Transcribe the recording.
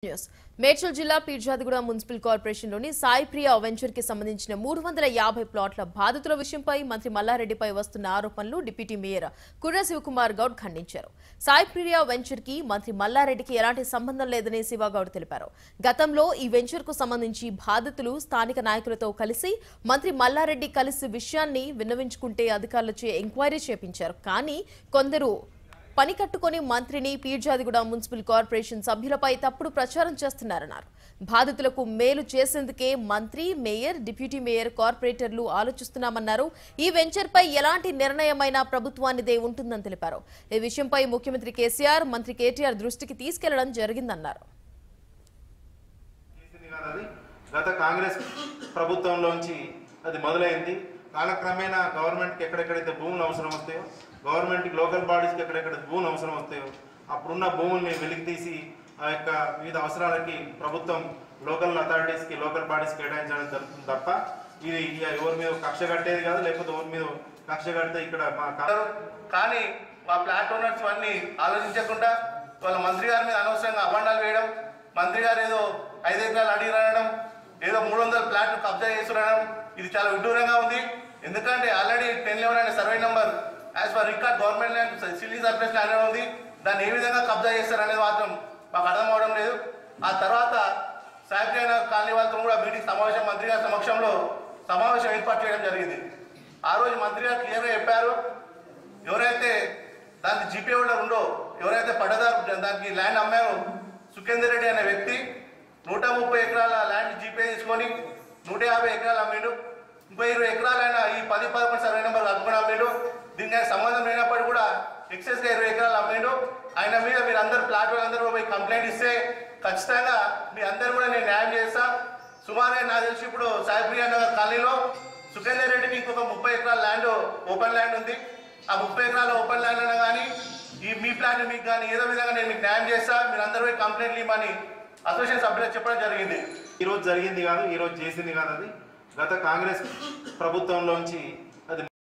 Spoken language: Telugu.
న్యూస్ మేడ్చల్ జిల్లా పీర్జాదిగూడ మున్సిపల్ కార్పొరేషన్లోని సాయి ప్రియ వెంచర్ కి సంబంధించిన మూడు వందల యాభై ప్లాట్ల బాధితుల విషయంపై మంత్రి మల్లారెడ్డిపై వస్తున్న ఆరోపణలు డిప్యూటీ మేయర్ కుర్ర శివకుమార్ గౌడ్ ఖండించారు సాయి ప్రియ వెంచర్ కి మంత్రి మల్లారెడ్డికి ఎలాంటి సంబంధం లేదని శివగౌడ్ తెలిపారు గతంలో ఈ వెంచర్ కు సంబంధించి బాధితులు స్థానిక నాయకులతో కలిసి మంత్రి మల్లారెడ్డి కలిసి విషయాన్ని విన్నవించుకుంటే అధికారులచే ఎంక్వైరీ చేపించారు కానీ కొందరు పని కట్టుకొని మంత్రిని పీర్జాదిగూడ మున్సిపల్ కార్పొరేషన్ సభ్యులపై తప్పుడు ప్రచారం చేస్తున్నారన్నారు బాధితులకు మేలు చేసేందుకే మంత్రి మేయర్ డిప్యూటీ మేయర్ కార్పొరేటర్లు ఆలోచిస్తున్నామన్నారు ఈ వెంచర్పై ఎలాంటి నిర్ణయమైనా ప్రభుత్వానిదే ఉంటుందని తెలిపారు ఈ విషయంపై ముఖ్యమంత్రి కేసీఆర్ మంత్రి కేటీఆర్ దృష్టికి తీసుకెళ్లడం జరిగిందన్నారు చేసింది కాదు అది గత కాంగ్రెస్ ప్రభుత్వంలోంచి అది మొదలైంది కాలక్రమేణా గవర్నమెంట్కి ఎక్కడెక్కడైతే భూములు అవసరం వస్తాయో గవర్నమెంట్కి లోకల్ బాడీస్కి ఎక్కడెక్కడ భూములు అవసరం వస్తాయో అప్పుడున్న భూముల్ని వెలికి తీసి ఆ యొక్క వివిధ అవసరాలకి ప్రభుత్వం లోకల్ అథారిటీస్కి లోకల్ బాడీస్కి కేటాయించడం జరుగుతుంది తప్ప ఇది ఇక ఎవరి మీద కక్ష కట్టేది కాదు లేకపోతే ఎవరి మీద కక్ష కడితే ఇక్కడ మా కా- అంటారు. కానీ మా ప్లాట్ ఓనర్స్ అన్ని ఆలోచించకుండా వాళ్ళ మంత్రి గారి మీద అనవసరంగా అభండాలు వేయడం మంత్రి గారు ఏదో ఐదు ఎకరాలు అడిగిరనడం ఏదో మూడు వందల ప్లాట్లు కబ్జా చేస్తున్నాడం ఇది చాలా విడ్డూరంగా ఉంది ఎందుకంటే ఆల్రెడీ టెన్ లెవెన్ అనే survey number as per record government land city surplus land అని ఉంది దాన్ని ఏ విధంగా కబ్జా చేస్తారనేది మాత్రం మాకు అర్థం అవడం లేదు ఆ తర్వాత సాహిత్య కాలనీ వాళ్ళతో కూడా మీటింగ్ సమావేశం మంత్రి గారి సమక్షంలో సమావేశం ఏర్పాటు చేయడం జరిగింది ఆ రోజు మంత్రి గారు క్లియర్గా చెప్పారు ఎవరైతే దానికి జీపీ హోల్డర్ ఉందో ఎవరైతే పట్టదారు దానికి ల్యాండ్ అమ్మారో సుఖేందర్ రెడ్డి అనే వ్యక్తి నూట ముప్పై ఎకరాల ల్యాండ్ జీపే తీసుకొని నూట యాభై ఎకరాలు అమ్మిండు ఇంకో ఇరవై ఎకరాలైన ఈ పది పదకొండు సర్వే నెంబర్ కలుపుకొని అమ్మిండు దీనికి ఆయన సంబంధం లేనప్పటికీ కూడా ఎక్సెస్గా ఇరవై ఎకరాలు అమ్మిండు ఆయన మీద మీరు అందరు ప్లాట్ వాళ్ళందరూ పోయి కంప్లైంట్ ఇస్తే ఖచ్చితంగా మీ అందరు కూడా నేను న్యాయం చేస్తా సుమారుగా నాకు తెలిసి ఇప్పుడు సాయిప్రియ నగర్ కాలనీలో సుఖేందర్ రెడ్డికి ఇంకొక ముప్పై ఎకరాల ల్యాండ్ ఓపెన్ ల్యాండ్ ఉంది ఆ ముప్పై ఎకరాల ఓపెన్ ల్యాండ్ అయినా కానీ ఈ మీ ప్లాన్ మీకు కానీ ఏదో విధంగా నేను మీకు న్యాయం చేస్తా మీరు అందరూ పోయి కంప్లైంట్లు ఇవ్వమని అసోసియేషన్ సభ్యులకు చెప్పడం జరిగింది ఈ రోజు జరిగింది కాదు ఈ రోజు చేసింది కాదు అది గత కాంగ్రెస్ ప్రభుత్వంలోంచి అది